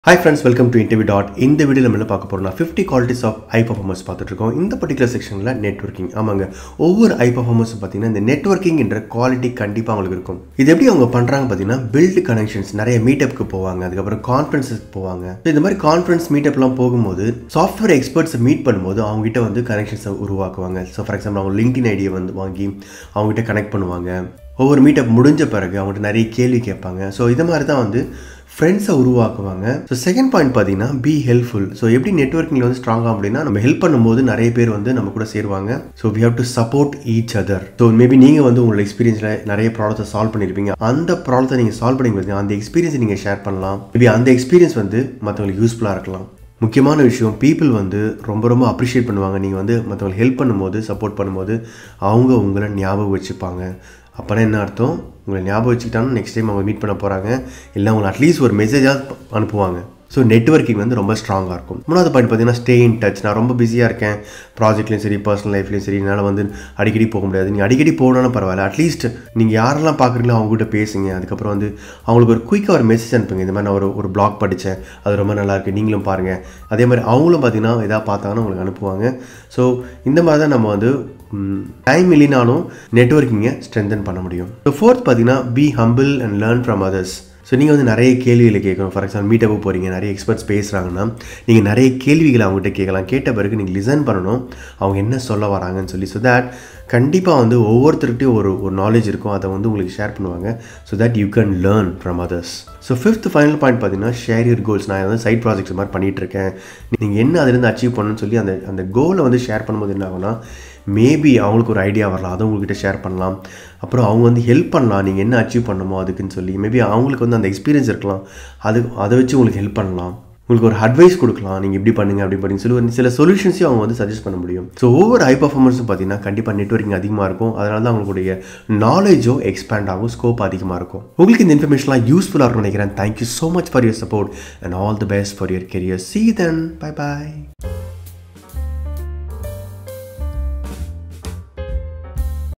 hi friends welcome to interview dot இந்த video நம்ம என்ன பார்க்க போறோம்னா fifty qualities of high performance பார்த்துட்டு இருக்கோம் இந்த பர்டிகுலர் செக்ஷனில் நெட்வொர்க்கிங் ஆமாங்க ஒவ்வொரு ஐ பர்ஃபார்மன்ஸ் பார்த்தீங்கன்னா இந்த நெட்வொர்க்கிங் என்ற குவாலிட்டி கண்டிப்பாக அவங்களுக்கு இருக்கும் இது எப்படி அவங்க பண்ணுறாங்க பார்த்தீங்கன்னா பில்டு கனெக்ஷன்ஸ் நிறைய மீட்டப்புக்கு போவாங்க அதுக்கப்புறம் கான்ஃபரன்ஸுக்கு போவாங்க So, இந்த மாதிரி கான்ஃபரன்ஸ் மீட்டப்லாம் போகும்போது சாஃப்ட்வேர் எக்ஸ்பர்ட்ஸை மீட் பண்ணும்போது அவங்ககிட்ட வந்து கனெக்ஷன்ஸை உருவாக்குவாங்க ஸோ ஃபார் எக்ஸாம்பிள் அவங்க லிங்க்டின் ஐடியை வந்து வாங்கி அவங்ககிட்ட கனெக்ட் பண்ணுவாங்க ஒவ்வொரு மீட்டப் முடிஞ்ச பிறகு அவங்ககிட்ட நிறைய கேள்வி கேட்பாங்க ஸோ இது மாதிரி தான் வந்து ஃப்ரெண்ட்ஸை உருவாக்குவாங்க ஸோ செகண்ட் பாயிண்ட் பார்த்தீங்கன்னா பி ஹெல்ப்ஃபுல் ஸோ எப்படி நெட்ஒர்க்கிங்கில் வந்து ஸ்ட்ராங்காக அப்படின்னா நம்ம ஹெல்ப் பண்ணும்போது நிறைய பேர் வந்து நம்ம கூட சேருவாங்க so we have to support each other so maybe நீங்கள் வந்து உங்களோட எக்ஸ்பீரியன்ஸில் நிறைய ப்ராப்ளத்தை சால்வ் பண்ணியிருப்பீங்க அந்த ப்ராப்ளத்தை நீங்கள் சால்வ் பண்ணி அந்த எக்ஸ்பீரியன்ஸை நீங்கள் ஷேர் பண்ணலாம் மேபி அந்த எக்ஸ்பீரியன்ஸ் வந்து மற்றவங்களுக்கு யூஸ்ஃபுல்லாக இருக்கலாம் முக்கியமான விஷயம் பீப்புள் வந்து ரொம்ப ரொம்ப அப்ரிஷியேட் பண்ணுவாங்க நீங்கள் வந்து மற்றவங்களுக்கு ஹெல்ப் பண்ணும்போது சப்போர்ட் பண்ணும்போது அவங்க உங்களை ஞாபகம் வச்சுப்பாங்க அப்போனா என்ன அர்த்தம் உங்களை ஞாபகம் வச்சுக்கிட்டாலும் நெக்ஸ்ட் டைம் அவங்க மீட் பண்ண போகிறாங்க இல்லை உங்களை அட்லீஸ்ட் ஒரு மெசேஜாக அனுப்புவாங்க ஸோ நெட்ஒர்க்கிங் வந்து ரொம்ப ஸ்ட்ராங்காக இருக்கும் மூணாவது பாயிண்ட் பார்த்தீங்கன்னா ஸ்டே இன் டச் நான் ரொம்ப பிஸியாக இருக்கேன் ப்ராஜெக்ட்லையும் சரி பர்சனல் லைஃப்லையும் சரி என்னால் வந்து அடிக்கடி போக முடியாது நீங்கள் அடிக்கடி போகணும்னா பரவாயில்ல அட்லீஸ்ட் நீங்கள் யாரெல்லாம் பார்க்குறீங்களோ அவங்ககிட்ட பேசுங்க அதுக்கப்புறம் வந்து அவங்களுக்கு ஒரு குயிக்காக ஒரு மெசேஜ் அனுப்புங்க இந்த மாதிரி நான் ஒரு ஒரு பிளாக் படித்தேன் அது ரொம்ப நல்லா இருக்கு நீங்களும் பாருங்கள் அதே மாதிரி அவங்களும் பார்த்தீங்கன்னா எதாவது பார்த்தாங்கன்னா உங்களுக்கு அனுப்புவாங்க ஸோ இந்த மாதிரி தான் நம்ம வந்து டைம் இல்லைனாலும் நெட்ஒர்க்கிங்கை ஸ்ட்ரென்தன் பண்ண முடியும் ஸோ ஃபோர்த் பார்த்தீங்கன்னா be humble and learn from others so நீங்கள் வந்து நிறைய கேள்விகளை கேட்கணும் ஃபார் எக்ஸாம்பிள் மீட்டப்பு போகிறீங்க நிறைய எக்ஸ்பர்ட்ஸ் பேசுகிறாங்கன்னா நீங்கள் நிறைய கேள்விகளை அவங்ககிட்ட கேட்கலாம் கேட்ட பிறகு நீங்கள் லிசன் பண்ணணும் அவங்க என்ன சொல்ல வராங்கன்னு சொல்லி ஸோ தட் கண்டிப்பாக வந்து ஒவ்வொருத்தருக்கிட்டையும் ஒரு ஒரு நாலேஜ் இருக்கும் அதை வந்து உங்களுக்கு ஷேர் பண்ணுவாங்க so that you can learn from others so fifth final point பார்த்தீங்கன்னா ஷேர் யூர் கோல்ஸ் நான் வந்து சைட் ப்ராஜெக்ட்ஸ் மாதிரி பண்ணிகிட்டு இருக்கேன் நீங்கள் என்ன அதுலேருந்து அச்சீவ் பண்ணணும்னு சொல்லி அந்த அந்த கோலை வந்து ஷேர் பண்ணும்போது என்ன ஆகும்னா மேபி அவங்களுக்கு ஒரு ஐடியா வரலாம் அதை உங்கள்கிட்ட ஷேர் பண்ணலாம் அப்புறம் அவங்க வந்து ஹெல்ப் பண்ணலாம் நீங்கள் என்ன அச்சீவ் பண்ணணுமோ அதுக்குன்னு சொல்லி மேபி அவங்களுக்கு வந்து அந்த எக்ஸ்பீரியன்ஸ் இருக்கலாம் அது அதை வச்சு உங்களுக்கு ஹெல்ப் பண்ணலாம் உங்களுக்கு ஒரு அட்வைஸ் கொடுக்கலாம் நீங்கள் இப்படி பண்ணுங்க அப்படி பண்ணி சொல்லி ஒரு சில சொல்யூஷன்ஸையும் அவங்க வந்து சஜஸ்ட் பண்ண முடியும் ஸோ ஒவ்வொரு ஹை பர்ஃபார்மன்ஸும் பார்த்தீங்கன்னா கண்டிப்பாக நெட்ஒர்க்கிங் அதிகமாக இருக்கும் அதனால தான் அவங்களுடைய நாலேஜோ எக்ஸ்பேண்ட் ஆகும் ஸ்கோப் அதிகமாக இருக்கும் உங்களுக்கு இந்த இன்ஃபர்மேஷன்லாம் யூஸ்ஃபுல்லாக இருக்கும்னு நினைக்கிறேன் thank you so much for your support and all the best for your career see then bye bye